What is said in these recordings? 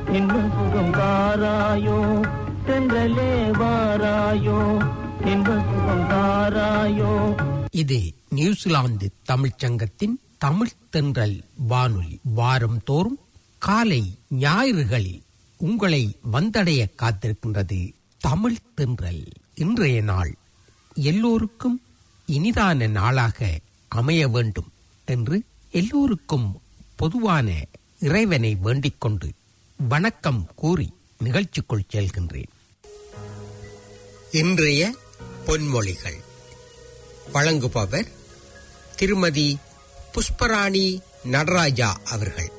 இன்ப சுகம் தாராயோ தென்றலே வாராயோ இன்ப சுகம் தாராயோ இது நியூசிலாந்து தமிழ்ச் சங்கத்தின் தமிழ் தென்றல் வானொலி வாரம் தோறும் காலை ஞாயிறுகளில் உங்களை வந்தடைய காத்திருக்கின்றது தமிழ் தென்றல் இன்றைய நாள் எல்லோருக்கும் இனிதான நாளாக அமைய வேண்டும் என்று எல்லோருக்கும் பொதுவான இறைவனை வேண்டிக் கொண்டு வணக்கம் கூறி நிகழ்ச்சிக்குள் செல்கின்றேன் இன்றைய பொன்மொழிகள் வழங்குபவர் திருமதி புஷ்பராணி நடராஜா அவர்கள்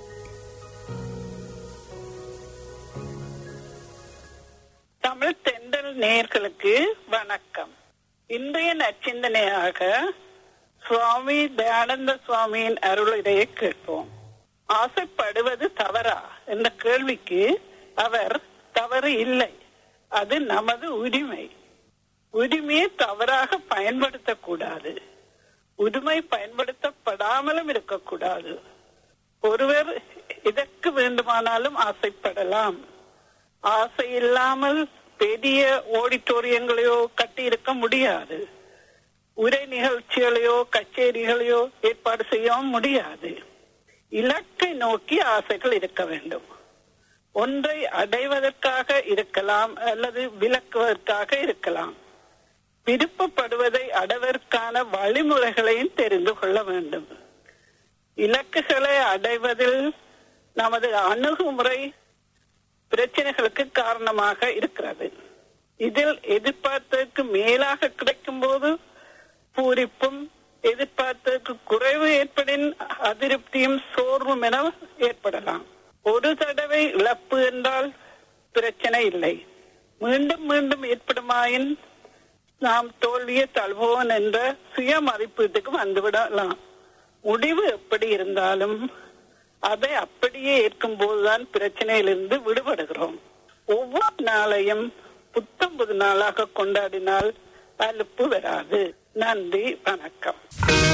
தமிழ் தென்றல் நேயர்களுக்கு வணக்கம் இன்றைய நச்சிந்தனையாக சுவாமி தயானந்த சுவாமியின் அருளுரையை கேட்போம் ஆசைப்படுவது தவறா என்ற கேள்விக்கு அவர் தவறு இல்லை அது நமது உரிமை உரிமையை தவறாக பயன்படுத்தக்கூடாது உரிமை பயன்படுத்தப்படாமலும் இருக்கக்கூடாது ஒருவர் இதற்கு வேண்டுமானாலும் ஆசைப்படலாம் ஆசை இல்லாமல் பெரிய ஆடிட்டோரியங்களையோ கட்டி இருக்க முடியாது உரை நிகழ்ச்சிகளையோ கச்சேரிகளையோ ஏற்பாடு செய்யவும் முடியாது இலக்கை நோக்கி ஆசைகள் இருக்க வேண்டும் ஒன்றை அடைவதற்காக இருக்கலாம் அல்லது விளக்குவதற்காக இருக்கலாம் விருப்பப்படுவதை அடைவதற்கான வழிமுறைகளையும் தெரிந்து கொள்ள வேண்டும் இலக்குகளை அடைவதில் நமது அணுகுமுறை பிரச்சனைகளுக்கு காரணமாக இருக்கிறது இதில் எதிர்பார்த்ததற்கு மேலாக கிடைக்கும் போது பூரிப்பும் எதிர்பார்த்ததற்கு குறைவு ஏற்படின் அதிருப்தியும் சோர்வும் என ஏற்படலாம் ஒரு தடவை இழப்பு என்றால் பிரச்சனை இல்லை மீண்டும் மீண்டும் ஏற்படுமாயின் நாம் தோல்வியை தழுவோன் என்ற சுய மதிப்பீட்டுக்கு வந்துவிடலாம் முடிவு எப்படி இருந்தாலும் அதை அப்படியே ஏற்கும் போதுதான் பிரச்சனையிலிருந்து விடுபடுகிறோம் ஒவ்வொரு நாளையும் புத்தம் புது நாளாக கொண்டாடினால் அலுப்பு வராது நன்றி வணக்கம்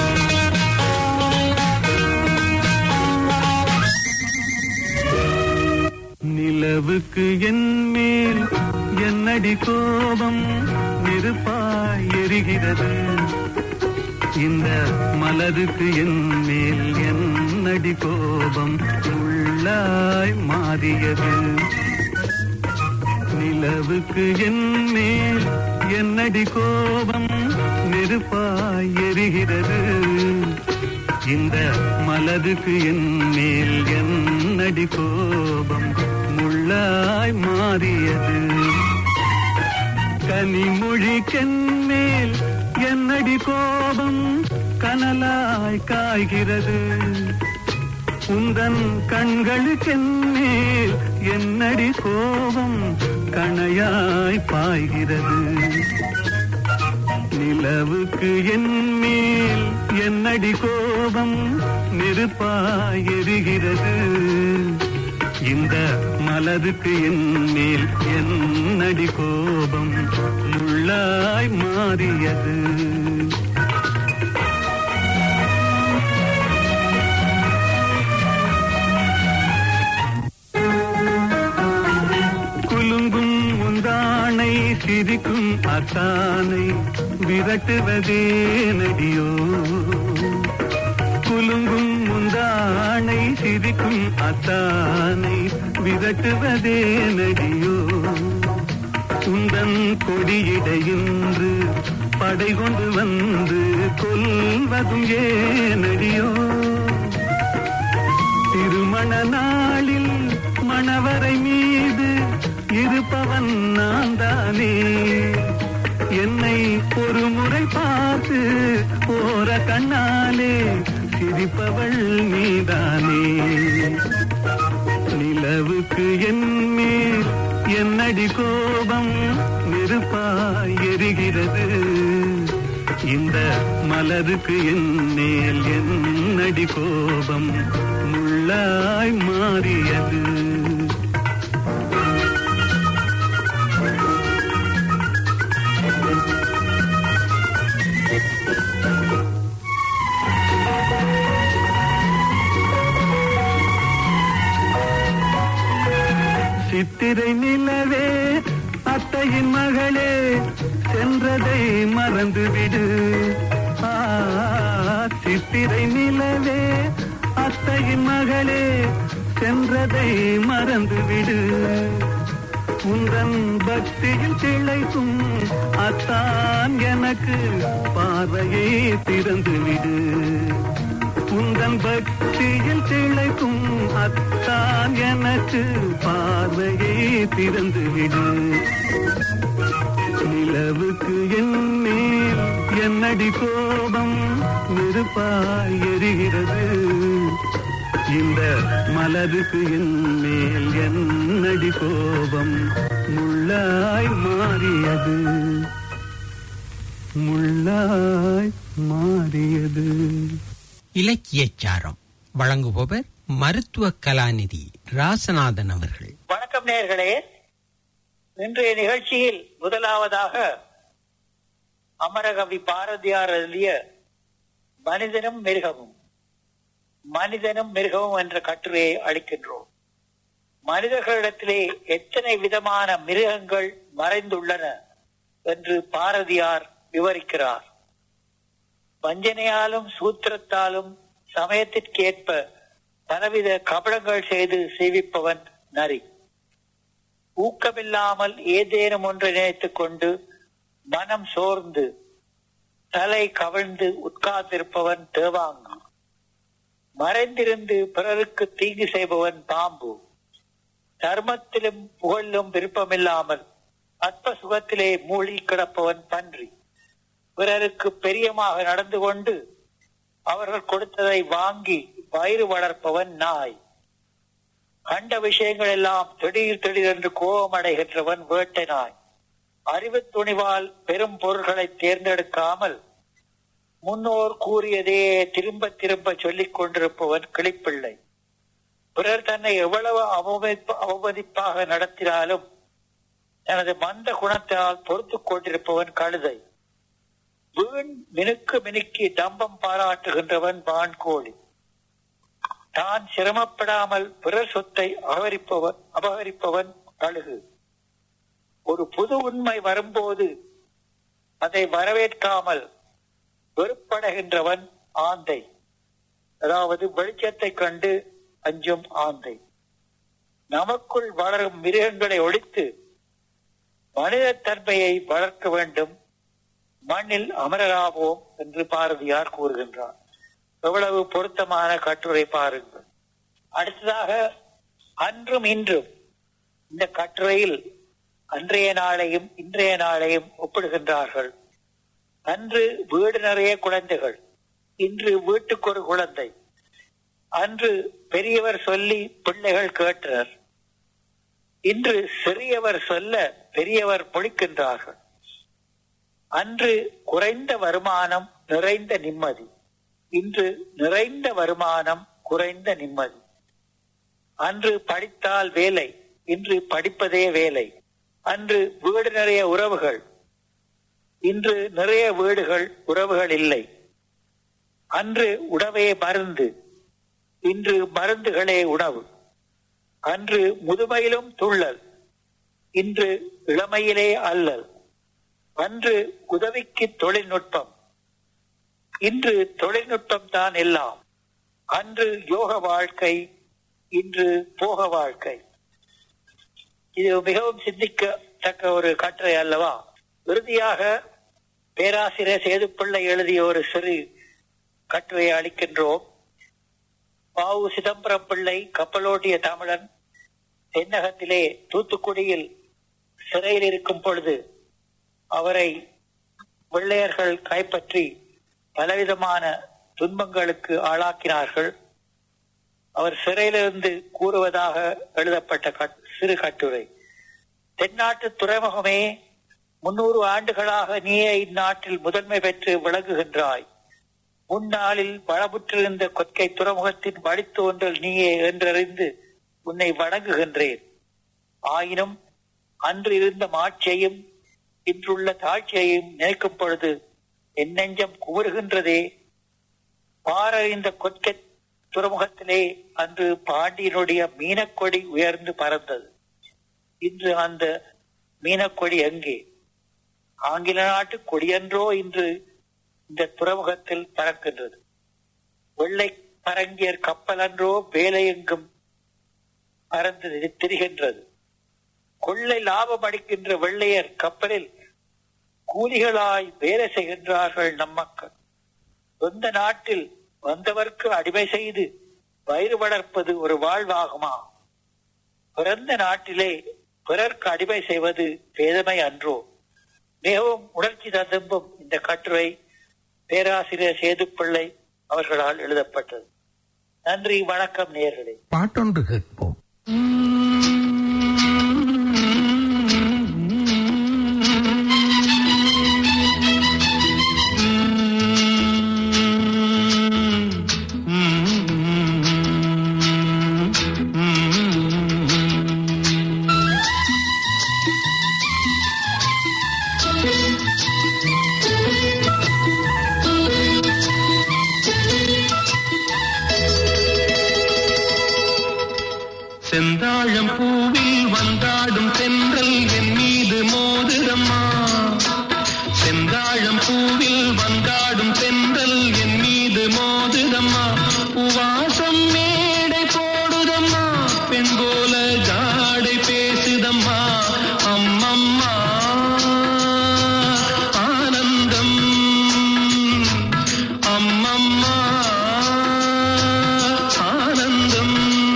நிலவுக்கு என் மேல் என்னடி கோபம் நெருப்பாய் எரிகிறது இந்த மலருக்கு என் மேல் என்னடி கோபம் உள்ளாய் மாறியது நிலவுக்கு என் மேல் என்னடி கோபம் நெருப்பாய் எரிகிறது இந்த மலருக்கு என் மேல் என்னடி கோபம் முள்ளாய் மாறியது கனிமொழிக்கென் மேல் என்னடி கோபம் கனலாய் காய்கிறது உந்தன் கண்களுக்கென் மேல் என்னடி கோபம் கணையாய் பாய்கிறது நிலவுக்கு என் மேல் என்னடி கோபம் நெருப்பாய் எரிகிறது இந்த மலருக்கு என் மேல் என்னடி கோபம் முள்ளாய் மாறியது குலுங்கும் முந்தானை சிரிக்கும் அத்தானை விரட்டுவதே நடியோ குலுங்கும் முந்தானை சிரிக்கும் அத்தானை விரட்டுவதே நடியோ உந்தன் கொடியிடையின்று படை கொண்டு வந்து கொல்வதும் ஏனடியோ திருமண நாளில் மணவரை மீது இருப்பவன் நான் தானே என்னை ஒரு முறை பார்த்து போற கண்ணாலே சிரிப்பவள் நீதானே நிலவுக்கு என் மேல் என்னடி கோபம் நெருப்பாய் எரிகிறது இந்த மலருக்கு என் மேல் என்னடி கோபம் முள்ளாய் மாறியது நிலவே அத்தையின் மகளே சென்றதை மறந்துவிடு ஆ, சித்திரை நிலவே அத்தையின் மகளே சென்றதை மறந்துவிடு உந்தன் பக்தியில் திளைக்கும் அத்தான் எனக்கு பார்வையை திறந்துவிடு உந்தன் பக்தியில் திளைக்கும் அத்தான் எனக்கு பார்வையை திறந்துவிடு நிலவுக்கு என் மேல் என்னடி கோபம் நெருப்பாய் எரிகிறது இந்த மலருக்கு என் மேல் என்னடி கோபம் முள்ளாய் மாறியது முள்ளாய் மாறியது இலக்கியச் சாரம் வழங்குபவர் மருத்துவ கலாநிதி ராசநாதன் அவர்கள் வணக்கம் நேர்களே இன்றைய நிகழ்ச்சியில் முதலாவதாக அமரகவி பாரதியார் எழுதிய மனிதனும் மிருகமும் மனிதனும் மிருகமும் என்ற கட்டுரையை அளிக்கின்றோம் மனிதர்களிடத்திலே எத்தனை விதமான மிருகங்கள் மறைந்துள்ளன என்று பாரதியார் விவரிக்கிறார் வஞ்சனையாலும் சூத்திரத்தாலும் சமயத்திற்கேற்ப பலவித கபடங்கள் செய்து சேவிப்பவன் நரி ஊக்கமில்லாமல் ஏதேனும் ஒன்றை நினைத்துக் கொண்டு மனம் சோர்ந்து தலை கவிழ்ந்து உட்கார்ந்திருப்பவன் தேவாங்கு மறைந்திருந்து பிறருக்கு தீங்கு செய்பவன் பாம்பு தர்மத்திலும் புகழிலும் விருப்பமில்லாமல் அற்ப சுகத்திலே மூழ்கி கிடப்பவன் பன்றி பிறருக்கு பெரியமாக நடந்து கொண்டு அவர்கள் கொடுத்ததை வாங்கி வயிறு வளர்ப்பவன் நாய் கண்ட விஷயங்கள் எல்லாம் திடீர் திடீரென்று கோபமடைகின்றவன் வேட்டை நாய் அறிவு துணிவால் பெரும் பொருள்களை தேர்ந்தெடுக்காமல் முன்னோர் கூறியதே திரும்ப திரும்ப சொல்லிக் கொண்டிருப்பவன் கிளிப்பிள்ளை பிறர் தன்னை எவ்வளவு அவமதிப்பு அவமதிப்பாக நடத்தினாலும் தனது மந்த குணத்தால் பொறுத்துக் கொண்டிருப்பவன் கழுதை வீண் மினுக்கு மினுக்கி தம்பம் பாராட்டுகின்றவன் வான்கோழி தான் சிரமப்படாமல் பிறர் சொத்தை அபகரிப்பவன் அபகரிப்பவன் கழுகு ஒரு புது உண்மை வரும்போது அதை வரவேற்காமல் வெறுப்படைகின்றவன் ஆந்தை அதாவது வெளிச்சத்தை கண்டு அஞ்சும் ஆந்தை நமக்குள் வளரும் மிருகங்களை ஒழித்து மனித தன்மையை வளர்க்க வேண்டும் மண்ணில் அமரராவோம் என்று பாரதியார் கூறுகின்றார் எவ்வளவு பொருத்தமான கட்டுரை பாருங்கள் அடுத்ததாக அன்றும் இன்றும் இந்த கட்டுரையில் அன்றைய நாளையும் இன்றைய நாளையும் ஒப்பிடுகின்றார்கள் அன்று வீடு நிறைய குழந்தைகள் இன்று வீட்டுக்கு ஒரு குழந்தை அன்று பெரியவர் சொல்லி பிள்ளைகள் கேட்டனர் இன்று சிறியவர் சொல்ல பெரியவர் பொழிக்கின்றார்கள் அன்று குறைந்த வருமானம் நிறைந்த நிம்மதி இன்று நிறைந்த வருமானம் குறைந்த நிம்மதி அன்று படித்தால் வேலை இன்று படிப்பதே வேலை அன்று வீடு நிறைய உறவுகள் இன்று நிறைய வீடுகள் உறவுகள் இல்லை அன்று உணவே மருந்து இன்று மருந்துகளே உணவு அன்று முதுமையிலும் துள்ளல் இன்று இளமையிலே அல்லல் அன்று உதவிக்கு தொழில்நுட்பம் இன்று தொழில்நுட்பம் தான் எல்லாம் அன்று யோக வாழ்க்கை இன்று போக வாழ்க்கை இது மிகவும் சிந்திக்கத்தக்க ஒரு கட்டுரை அல்லவா இறுதியாக பேராசிரியர் சேதுப்பிள்ளை எழுதிய ஒரு சிறு கட்டுரையை அளிக்கின்றோம் பாவு சிதம்பரம் பிள்ளை கப்பலோட்டிய தமிழன் தென்னகத்திலே தூத்துக்குடியில் சிறையில் இருக்கும் பொழுது அவரை வெள்ளையர்கள் கைப்பற்றி பலவிதமான துன்பங்களுக்கு ஆளாக்கினார்கள் அவர் சிறையிலிருந்து கூறுவதாக எழுதப்பட்ட கட்- சிறு கட்டுரை தென்னாட்டு துறைமுகமே முன்னூறு ஆண்டுகளாக நீயே இந்நாட்டில் முதன்மை பெற்று விளங்குகின்றாய் முன்னாளில் வளமுற்றிருந்த கொற்கை துறைமுகத்தின் வழித்தோன்றல் நீயே என்றறிந்து உன்னை வணங்குகின்றேன் ஆயினும் அன்று இருந்த மாட்சியையும் இன்றுள்ள தாட்சியையும் நினைக்கும் பொழுது என் நெஞ்சம் குமுறுகின்றதே பாரறிந்த கொற்கை துறைமுகத்திலே அன்று பாண்டியனுடைய மீனக்கொடி உயர்ந்து பறந்தது இன்று அந்த மீனக்கொடி எங்கே ஆங்கில நாட்டு கொடியன்றோ இன்று இந்த துறைமுகத்தில் பறக்கின்றது வெள்ளை பரங்கியர் கப்பல் அன்றோ வேலை எங்கும் பறந்து திரிகின்றது கொள்ளை லாபம் அடிக்கின்ற வெள்ளையர் கப்பலில் கூலிகளாய் வேலை செய்கின்றார்கள் நம் மக்கள் சொந்த நாட்டில் வந்தவர்க்கு அடிமை செய்து வயிறு வளர்ப்பது ஒரு வாழ்வாகுமா பிறந்த நாட்டிலே பிறர்க்கு அடிமை செய்வது பேதமை அன்றோ மிகவும் உணர்ச்சி ததும்பும் இந்த கட்டுரை பேராசிரியர் சேதுப்பிள்ளை அவர்களால் எழுதப்பட்டது நன்றி வணக்கம் நேர்களே பாட்டொன்று கேட்போம் செந்தாழம் பூவில் வந்தாடும் தென்றல் என் மீது மோதுதம்மா செந்தாழம் பூவில் வந்தாடும் தென்றல் என் மீது மோதுதம்மா உவாசம் மேடை போடுதம்மா பெண் போல ஜாடை பேசுதம்மா அம்மம்மா ஆனந்தம் அம்மம்மா ஆனந்தம்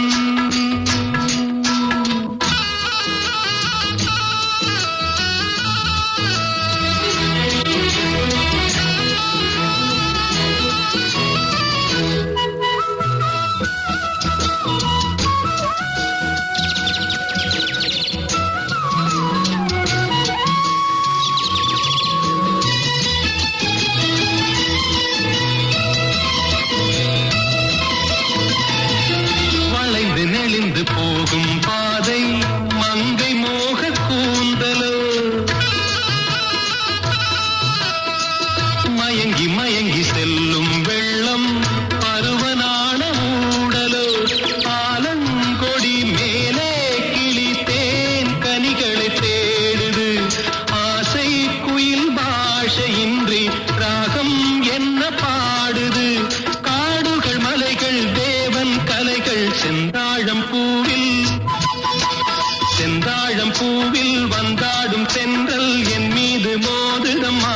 வளைந்து நெளிந்து போகும் பாதை மங்கை மோக கூந்தலோ மயங்கி மயங்கி செல்லும் வெள்ளம் பருவனான ஊடலோ ஆலங்கொடி மேலே கிளி தேன் கனிகளை தேடுது ஆசை குயில் பாஷையின்றி ராகம் என்ன பாடுது காடுகள் மலைகள் தேவன் கலைகள் செந்தாழம் பூவில் செந்தாழம் பூவில் வந்தாடும் தென்றல் என் மீது மோதுதம்மா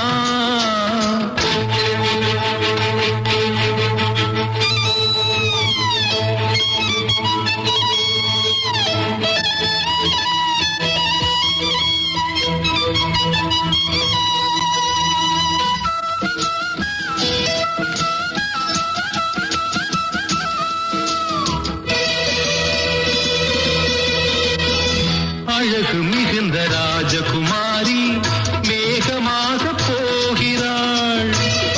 அழகு மிகுந்த ராஜகுமாரி மேகமாக போகிறாள்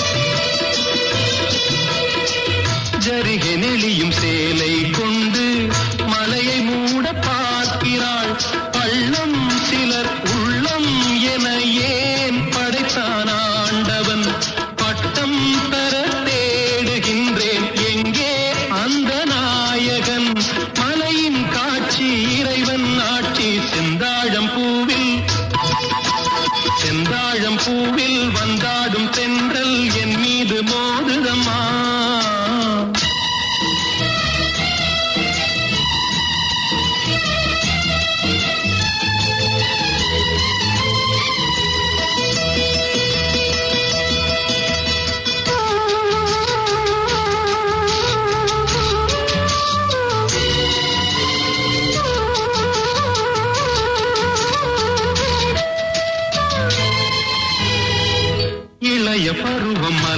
ஜரிகை நெளியும் சேலை கொண்டு மலையை மூட பார்க்கிறாள் பள்ளம் சிலர் உள்ளம் என ஏன் படைத்தான் ஆண்டவன் பட்டம் தர தேடுகின்றேன் எங்கே அந்த நாயகன் மலையின் காட்சி இறைவன் ஆட்சி செந்தாழம் பூவில் செந்தாழம் பூவில் வந்தாடும் தென்றல் என் மீது மோதுதம்மா இளைய பருவம்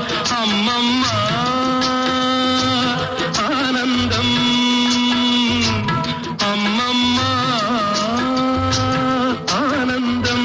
அம்மம்மா ஆனந்தம் அம்மம்மா ஆனந்தம்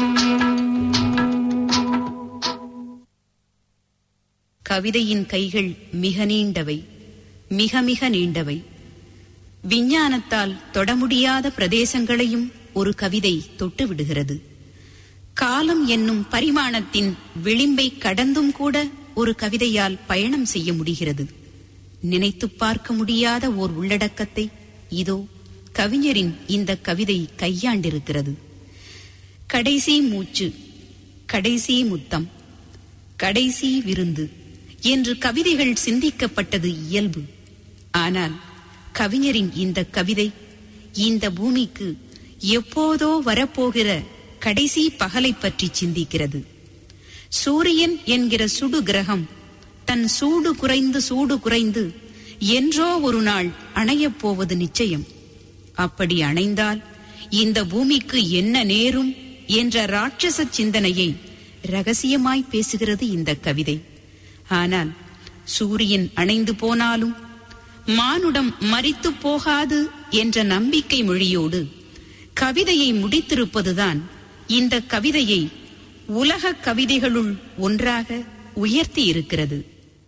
கவிதையின் கைகள் மிக நீண்டவை மிக மிக நீண்டவை விஞ்ஞானத்தால் தொட முடியாத பிரதேசங்களையும் ஒரு கவிதை தொட்டு விடுகிறது காலம் என்னும் பரிமாணத்தின் விளிம்பை கடந்தும் கூட ஒரு கவிதையால் பயணம் செய்ய முடிகிறது நினைத்துப் பார்க்க முடியாத ஓர் உள்ளடக்கத்தை இதோ கவிஞரின் இந்த கவிதை கையாண்டிருக்கிறது கடைசி மூச்சு கடைசி முத்தம் கடைசி விருந்து என்று கவிதைகள் சிந்திக்கப்பட்டது இயல்பு ஆனால் கவிஞரின் இந்த கவிதை இந்த பூமிக்கு எப்போதோ வரப்போகிற கடைசி பகலை பற்றி சிந்திக்கிறது சூரியன் என்கிற சுடு கிரகம் தன் சூடு குறைந்து சூடு குறைந்து என்றோ ஒரு நாள் அணையப் போவது நிச்சயம் அப்படி அணைந்தால் இந்த பூமிக்கு என்ன நேரும் என்ற ராட்சச சிந்தனையை ரகசியமாய் பேசுகிறது இந்த கவிதை ஆனால் சூரியன் அணைந்து போனாலும் மானுடம் மரித்து போகாது என்ற நம்பிக்கை மொழியோடு கவிதையை முடித்திருப்பதுதான் இந்த கவிதையை உலக கவிதைகளுள் ஒன்றாக உயர்த்தி இருக்கிறது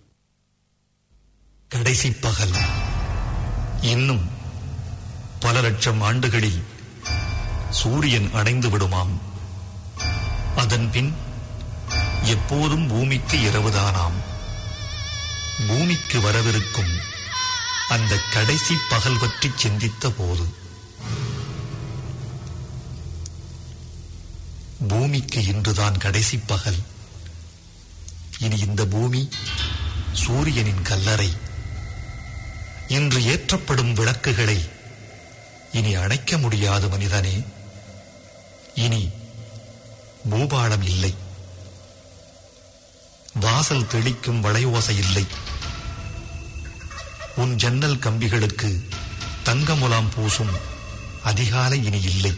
கடைசி பகல் இன்னும் பல லட்சம் ஆண்டுகளில் சூரியன் அடைந்து விடுமாம் அதன் பின் எப்போதும் பூமிக்கு இரவுதானாம் பூமிக்கு வரவிருக்கும் அந்த கடைசி பகல் பற்றி சிந்தித்த போது பூமிக்கு இன்றுதான் கடைசி பகல் இனி இந்த பூமி சூரியனின் கல்லறை இன்று ஏற்றப்படும் விளக்குகளை இனி அணைக்க முடியாது மனிதனே இனி பூபாளம் இல்லை வாசல் தெளிக்கும் வளையோசை இல்லை உன் ஜன்னல் கம்பிகளுக்கு தங்கமுலாம் பூசும் அதிகாலை இனி இல்லை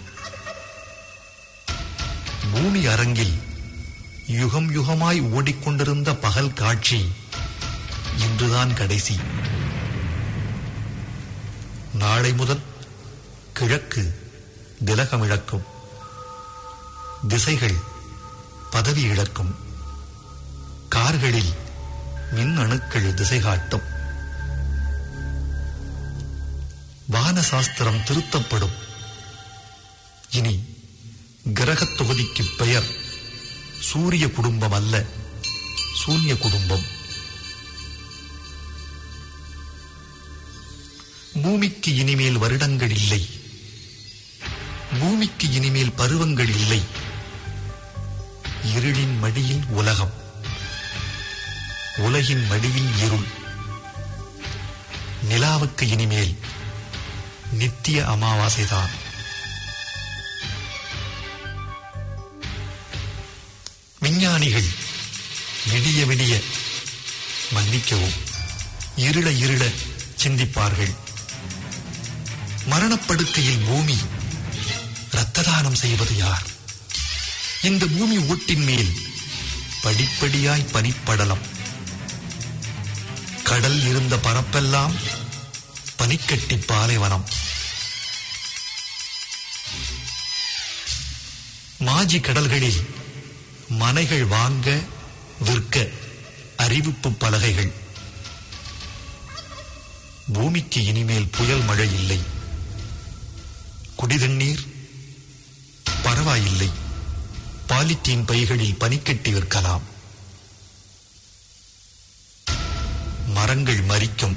பூமி அரங்கில் யுகம் யுகமாய் ஓடிக்கொண்டிருந்த பகல் காட்சி இன்றுதான் கடைசி நாளை முதல் கிழக்கு திலகமிழக்கும் திசைகள் பதவி இழக்கும் கார்களில் மின் அணுக்கள் திசை காட்டும் வான சாஸ்திரம் திருத்தப்படும் இனி கிரகத் தொகுதிக்கு பெயர் சூரிய குடும்பம் அல்ல சூன்ய குடும்பம் பூமிக்கு இனிமேல் வருடங்கள் இல்லை பூமிக்கு இனிமேல் பருவங்கள் இல்லை இருளின் மடியில் உலகம் உலகின் மடியில் இருள் நிலாவுக்கு இனிமேல் நித்திய அமாவாசைதான் விஞ்ஞானிகள் விடிய விடிய மன்னிக்கவும் இருள இருள சிந்திப்பார்கள் மரணப்படுக்கையில் பூமி இரத்த தானம் செய்வது யார் இந்த பூமி ஓட்டின் மேல் படிப்படியாய் பனிப்படலம் கடல் இருந்த பரப்பெல்லாம் பனிக்கட்டி பாலைவனம் மாஜி கடல்களில் மனைகள் வாங்க விற்க அறிவிப்பு பலகைகள் பூமிக்கு இனிமேல் புயல் மழை இல்லை குடிதண்ணீர் பரவாயில்லை பாலித்தீன் பைகளில் பனிக்கட்டி விற்கலாம் மரங்கள் மரிக்கும்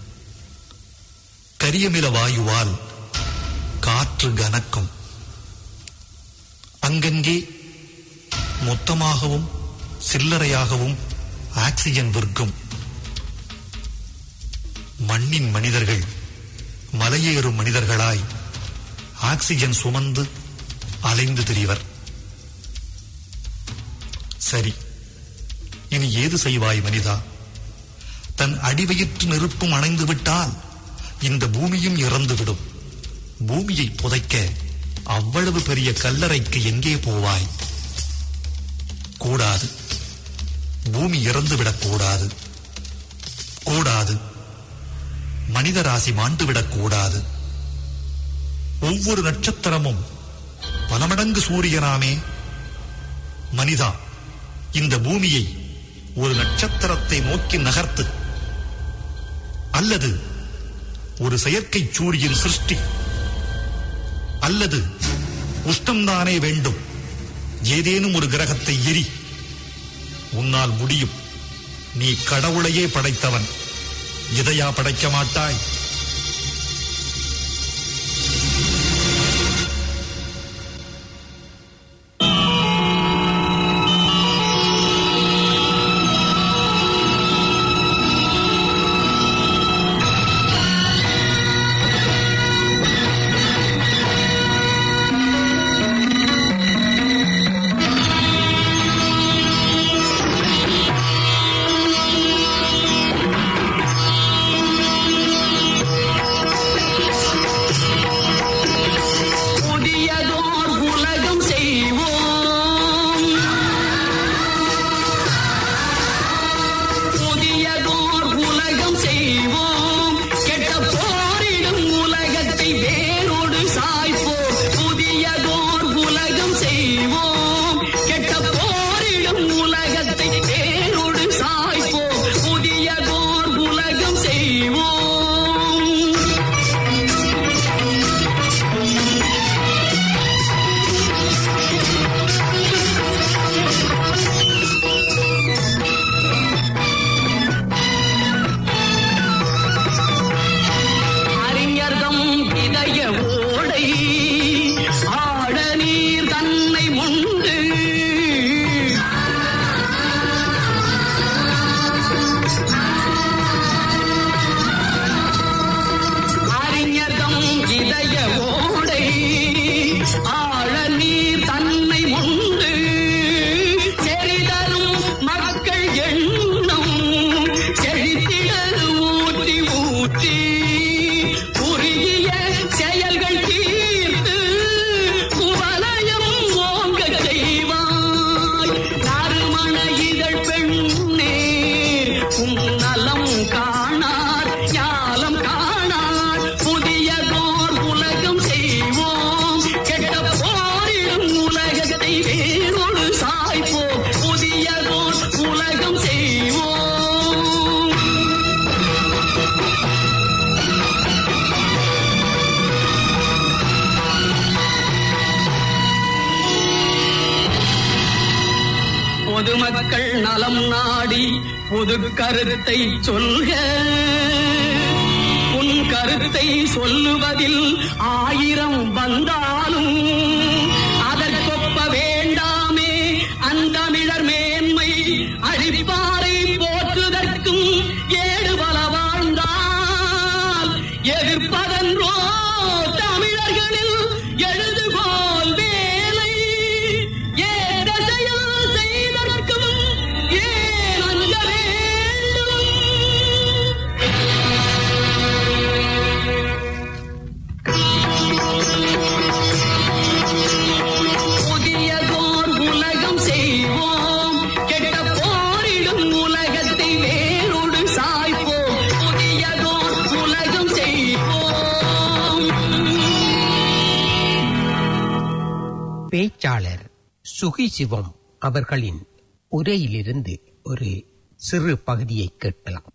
கரியமில வாயுவால் காற்று கனக்கும் அங்கங்கே மொத்தமாகவும் சில்லறையாகவும் ஆக்சிஜன் விற்கும் மண்ணின் மனிதர்கள் மலையேறும் மனிதர்களாய் ஆக்சிஜன் சுமந்து அலைந்து திரிவர் சரி இனி ஏது செய்வாய் மனிதா தன் அடிவயிற்று நெருப்பும் அணைந்து விட்டால் இந்த பூமியும் இறந்துவிடும் பூமியை புதைக்க அவ்வளவு பெரிய கல்லறைக்கு எங்கே போவாய் கூடாது பூமி இறந்துவிடக் கூடாது கூடாது மனித ராசி மாண்டுவிடக் கூடாது ஒவ்வொரு நட்சத்திரமும் பல மடங்கு சூரியனாமே மனிதா இந்த பூமியை ஒரு நட்சத்திரத்தை நோக்கி நகர்த்து அல்லது ஒரு செயற்கை சூரியன் சிருஷ்டி அல்லது உஷ்ணம்தானே வேண்டும் ஏதேனும் ஒரு கிரகத்தை எரி உன்னால் முடியும் நீ கடவுளையே படைத்தவன் இதையா படைக்க மாட்டாய் புதியதோர் உலகம் செய்வோம் புதியதோர் உலகம் செய்வோம் கெட்ட போரிடும் உலகத்தை வேரோடு சாய்ப்போம் புதியதோர் உலகம் செய்வோம் கெட்ட போரிடும் உலகத்தை வேரோடு சாய்ப்போம் புதியதோர் உலகம் செய்வோம் அறிஞர்தம் இதய ஓடை ஆழ நீர் தன்னை முண்டு அறிஞர்தம் இதய ஓடை ஆழ நீர் தன்னை முண்டு செறிதரும் மக்கள் எண்ணம் செழித்திட ஊற்றி ஊற்றி குறுகிய செயல்கள் தீர்த்து குவலயம் ஓங்க செய்வாய் நறுமண இதழ் பெண்ணே உம் நலம் காணார் ஞாலம் காணார் புதியதோர் உலகம் செய்வோம் கெட்ட போரிடும் உலகத்தை வேறொரு சாய்ப்போம் புதியதோர் உலகம் செய்வோம் பொதுமக்கள் நலம் நாடி பொது கருத்தை சொல்க உன் கருத்தை சொல்லுவதில் ஆயிரம் வந்தாலும் அதற்கொப்ப வேண்டாமே அந்தமிழர் மேன்மை அழிப்பாரை போற்றுதற்கும் ஏடு பல வாழ்ந்தால் எதிர்ப்பதன்றோ தமிழர்களில் எழுதுகோல் வேலை ஏத செயல் செய்தற்கும் ஏன் அஞ்ச வேண்டும் புதியதோர் உலகம் செய்வோம் கெட்ட போரிடும் உலகத்தை வேரோடு சாய்ப்போம் புதியதோர் உலகம் செய்வோம் பேச்சாளர் சுகி சிவம் அவர்களின் உரையிலிருந்து ஒரு சிறு பகுதியை கேட்கலாம்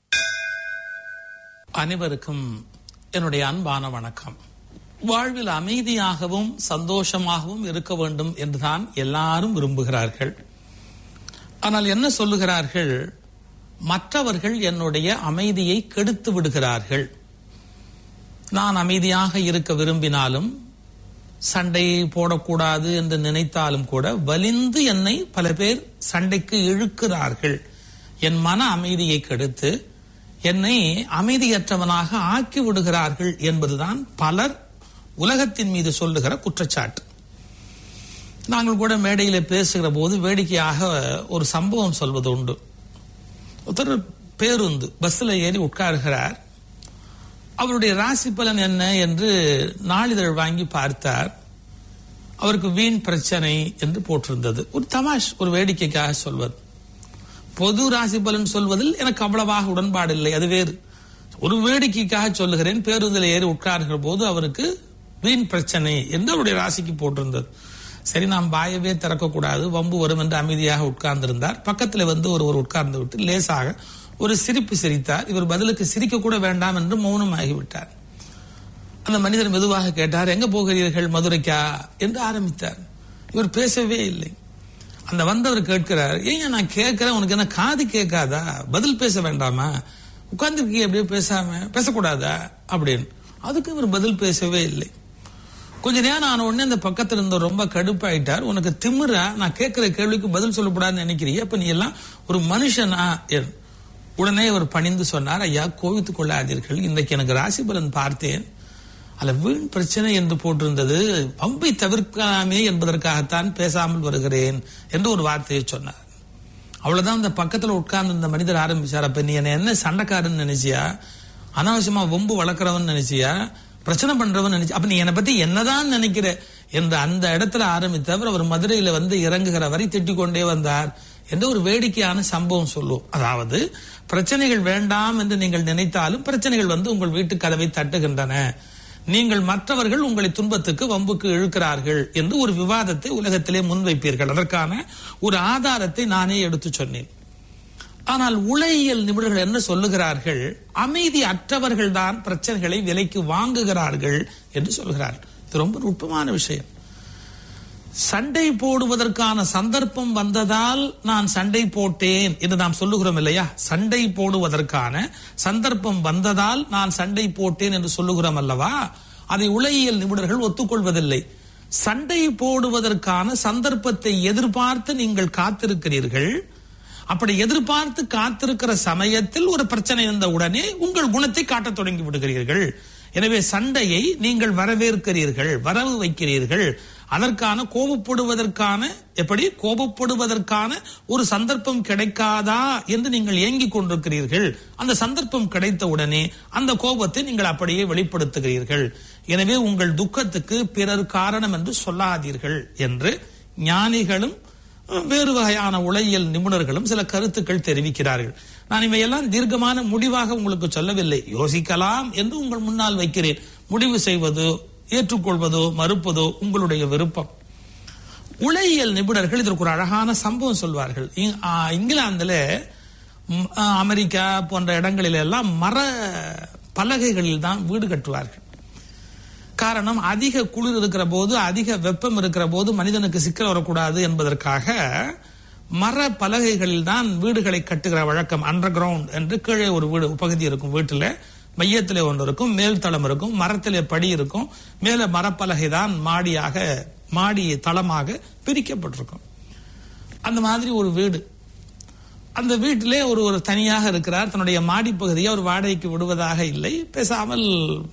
அனைவருக்கும் என்னுடைய அன்பான வணக்கம் வாழ்வில் அமைதியாகவும் சந்தோஷமாகவும் இருக்க வேண்டும் என்றுதான் எல்லாரும் விரும்புகிறார்கள் ஆனால் என்ன சொல்லுகிறார்கள் மற்றவர்கள் என்னுடைய அமைதியை கெடுத்து விடுகிறார்கள் நான் அமைதியாக இருக்க விரும்பினாலும் சண்டை போடக்கூடாது என்று நினைத்தாலும் கூட வலிந்து என்னை பல பேர் சண்டைக்கு இழுக்கிறார்கள் என் மன அமைதியை கெடுத்து என்னை அமைதியற்றவனாக ஆக்கி விடுகிறார்கள் என்பதுதான் பலர் உலகத்தின் மீது சொல்லுகிற குற்றச்சாட்டு நாங்கள் கூட மேடையில பேசுகிற போது வேடிக்கையாக ஒரு சம்பவம் சொல்வது உண்டு ஒருத்தர் பேருந்து பஸ்ல ஏறி உட்காருகிறார் அவருடைய ராசி பலன் என்ன என்று நாளிதழ் வாங்கி பார்த்தார் அவருக்கு வீண் பிரச்சனை என்று போட்டிருந்தது ஒரு தமாஷ் ஒரு வேடிக்கைக்காக சொல்வது பொது ராசி பலன் சொல்வதில் எனக்கு அவ்வளவாக உடன்பாடு இல்லை அது வேறு ஒரு வேடிக்கைக்காக சொல்லுகிறேன் பேருந்தில் ஏறி உட்கார்கிற போது அவருக்கு வீண் பிரச்சனை என்று அவருடைய ராசிக்கு போட்டிருந்தது சரி நாம் வாயவே திறக்கக்கூடாது வம்பு வரும் என்று அமைதியாக உட்கார்ந்திருந்தார் பக்கத்தில் வந்து ஒருவர் உட்கார்ந்து விட்டு லேசாக ஒரு சிரிப்பு சிரித்தார் இவர் பதிலுக்கு சிரிக்க கூட வேண்டாம் என்று மௌனமாகிவிட்டார் அந்த மனிதர் மெதுவாக கேட்டார் எங்க போகிறீர்கள் மதுரைக்கா என்று ஆரம்பித்தார் இவர் பேசவே இல்லை அந்த வந்தவர் கேட்கிறார் ஏன் நான் கேட்கிறேன் உனக்கு என்ன காது கேட்காதா பதில் பேச வேண்டாமா உட்கார்ந்துருக்கீங்க அப்படியே பேசாம பேசக்கூடாதா அப்படின்னு அதுக்கு இவர் பதில் பேசவே இல்லை கொஞ்ச நேரம் ஆன உடனே அந்த பக்கத்துல இருந்த ரொம்ப கடுப்பாயிட்டார் உனக்கு திமிரா நான் கேட்கிற கேள்விக்கு பதில் சொல்லக்கூடாதுன்னு நினைக்கிறீங்க அப்ப நீ எல்லாம் ஒரு மனுஷனா என் உடனே அவர் பணிந்து சொன்னார் ஐயா கோவித்துக் கொள்ளாதீர்கள் இன்றைக்கு எனக்கு ராசி பலன் பார்த்தேன் அதுல வீண் பிரச்சனை என்று போட்டிருந்தது பம்பை தவிர்க்கலாமே என்பதற்காகத்தான் பேசாமல் வருகிறேன் என்று ஒரு வார்த்தையை சொன்னார் அவ்வளவுதான் அந்த பக்கத்துல உட்கார்ந்து இந்த மனிதர் ஆரம்பிச்சார் அப்ப நீ என்ன என்ன சண்டைக்காரன் நினைச்சியா அனாவசியமா வம்பு வளர்க்கறவன் நினைச்சியா பிரச்சனை பண்றவன் நினைச்சு அப்ப நீ என்னை பத்தி என்னதான் நினைக்கிற என்று அந்த இடத்துல ஆரம்பித்தவர் அவர் மதுரையில வந்து இறங்குகிற வரை திட்டிக் கொண்டே வந்தார் என்று ஒரு வேடிக்கையான சம்பவம் சொல்லுவோம் அதாவது பிரச்சனைகள் வேண்டாம் என்று நீங்கள் நினைத்தாலும் பிரச்சனைகள் வந்து உங்கள் வீட்டு கதவை தட்டுகின்றன நீங்கள் மற்றவர்கள் உங்களை துன்பத்துக்கு வம்புக்கு இழுக்கிறார்கள் என்று ஒரு விவாதத்தை உலகத்திலே முன்வைப்பீர்கள் அதற்கான ஒரு ஆதாரத்தை நானே எடுத்து சொன்னேன் ஆனால் உலகியல் நிபுணர்கள் என்ன சொல்லுகிறார்கள் அமைதி அற்றவர்கள் தான் பிரச்சனைகளை விலைக்கு வாங்குகிறார்கள் என்று சொல்கிறார்கள் இது ரொம்ப நுட்பமான விஷயம் சண்டை போடுவதற்கான சந்தர்ப்பம் வந்ததால் நான் சண்டை போட்டேன் என்று நாம் சொல்லுகிறோம் இல்லையா சண்டை போடுவதற்கான சந்தர்ப்பம் வந்ததால் நான் சண்டை போட்டேன் என்று சொல்லுகிறோம் அல்லவா அதை உலகியல் நிபுணர்கள் ஒத்துக்கொள்வதில்லை சண்டை போடுவதற்கான சந்தர்ப்பத்தை எதிர்பார்த்து நீங்கள் காத்திருக்கிறீர்கள் அப்படி எதிர்பார்த்து காத்திருக்கிற சமயத்தில் ஒரு பிரச்சனை வந்த உடனே உங்கள் குணத்தை காட்டத் தொடங்கி விடுகிறீர்கள் எனவே சண்டையை நீங்கள் வரவேற்கிறீர்கள் வரவு வைக்கிறீர்கள் அதற்கான கோபப்படுவதற்கான எப்படி கோபப்படுவதற்கான ஒரு சந்தர்ப்பம் கிடைக்காதா என்று நீங்கள் ஏங்கிக் கொண்டிருக்கிறீர்கள் அந்த சந்தர்ப்பம் கிடைத்த உடனே அந்த கோபத்தை நீங்கள் அப்படியே வெளிப்படுத்துகிறீர்கள் எனவே உங்கள் துக்கத்துக்கு பிறர் காரணம் என்று சொல்லாதீர்கள் என்று ஞானிகளும் வேறு வகையான உலகியல் நிபுணர்களும் சில கருத்துக்கள் தெரிவிக்கிறார்கள் நான் இவையெல்லாம் தீர்க்கமான முடிவாக உங்களுக்கு சொல்லவில்லை யோசிக்கலாம் என்று உங்கள் முன்னால் வைக்கிறேன் முடிவு செய்வதோ ஏற்றுக்கொள்வதோ மறுப்பதோ உங்களுடைய விருப்பம் உலகியல் நிபுணர்கள் இதற்கு ஒரு அழகான சம்பவம் சொல்வார்கள் இங்- ஆ, இங்கிலாந்துல ம், ஆ, அமெரிக்கா போன்ற இடங்களில் எல்லாம் மர பலகைகளில் தான் வீடு கட்டுவார்கள் காரணம் அதிக குளிர் இருக்கிற போது அதிக வெப்பம் இருக்கிற போது மனிதனுக்கு சிக்கல் வரக்கூடாது என்பதற்காக மர பலகைகளில் தான் வீடுகளை கட்டுகிற வழக்கம் அண்டர் கிரவுண்ட் என்று கீழே ஒரு வீடு பகுதி இருக்கும் வீட்டுல மையத்திலே ஒன்று இருக்கும் மேல் தளம் இருக்கும் மரத்திலே படி இருக்கும் மேல மரப்பலகை தான் மாடியாக மாடி தளமாக பிரிக்கப்பட்டிருக்கும் அந்த மாதிரி ஒரு வீடு அந்த வீட்டிலே ஒரு ஒரு தனியாக இருக்கிறார் தன்னுடைய மாடி பகுதியை அவர் வாடகைக்கு விடுவதாக இல்லை பேசாமல்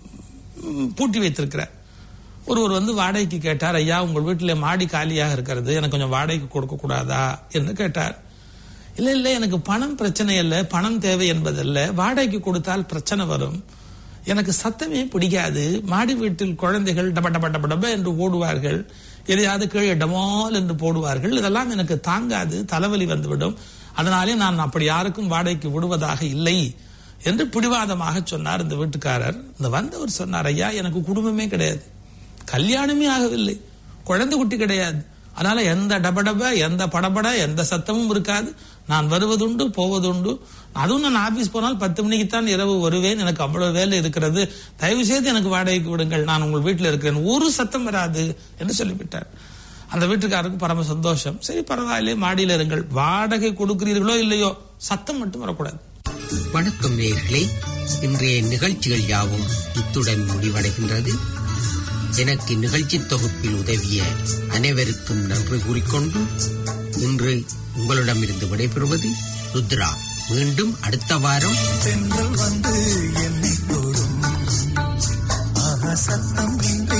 ம், பூட்டி வைத்திருக்கிறார் ஒருவர் வந்து வாடகைக்கு கேட்டார் ஐயா உங்கள் வீட்டில் மாடி காலியாக இருக்கிறது எனக்கு கொஞ்சம் வாடகைக்கு கொடுக்க கூடாதா என்று கேட்டார் இல்ல இல்ல எனக்கு பணம் பிரச்சனை இல்ல பணம் தேவை என்பதல்ல வாடகைக்கு கொடுத்தால் பிரச்சனை வரும் எனக்கு சத்தமே பிடிக்காது மாடி வீட்டில் குழந்தைகள் டப டப டப டப என்று ஓடுவார்கள் எதையாவது கீழே டமால் என்று போடுவார்கள் இதெல்லாம் எனக்கு தாங்காது தலைவலி வந்துவிடும் அதனாலே நான் அப்படி யாருக்கும் வாடகைக்கு விடுவதாக இல்லை என்று பிடிவாதமாக சொன்னார் இந்த வீட்டுக்காரர் இந்த வந்தவர் சொன்னார் ஐயா எனக்கு குடும்பமே கிடையாது கல்யாணமே ஆகவில்லை குழந்தை குட்டி கிடையாது அதனால எந்த டபடப எந்த படபட எந்த சத்தமும் இருக்காது நான் வருவதுண்டு போவதுண்டு அதுவும் நான் ஆபீஸ் போனால் பத்து மணிக்கு தான் இரவு வருவேன் எனக்கு அவ்வளவு வேலை இருக்கிறது தயவு செய்து எனக்கு வாடகைக்கு விடுங்கள் நான் உங்கள் வீட்டில் இருக்கிறேன் ஒரு சத்தம் வராது என்று சொல்லிவிட்டார் அந்த வீட்டுக்காரருக்கு பரம சந்தோஷம் சரி பரவாயில்லை மாடியில் இருங்கள் வாடகை கொடுக்கிறீர்களோ இல்லையோ சத்தம் மட்டும் வரக்கூடாது வணக்கம் நேயர்களே இன்றைய நிகழ்ச்சிகள் யாவும் இத்துடன் முடிவடைகின்றது எனக்கு நிகழ்ச்சி தொகுப்பில் உதவிய அனைவருக்கும் நன்றி கூறிக்கொண்டு இன்று உங்களிடமிருந்து விடைபெறுவது ருத்ரா மீண்டும் அடுத்த வாரம் தென்றல் வந்து என்னை தொடும் ஆஹா சத்தம் இன்றி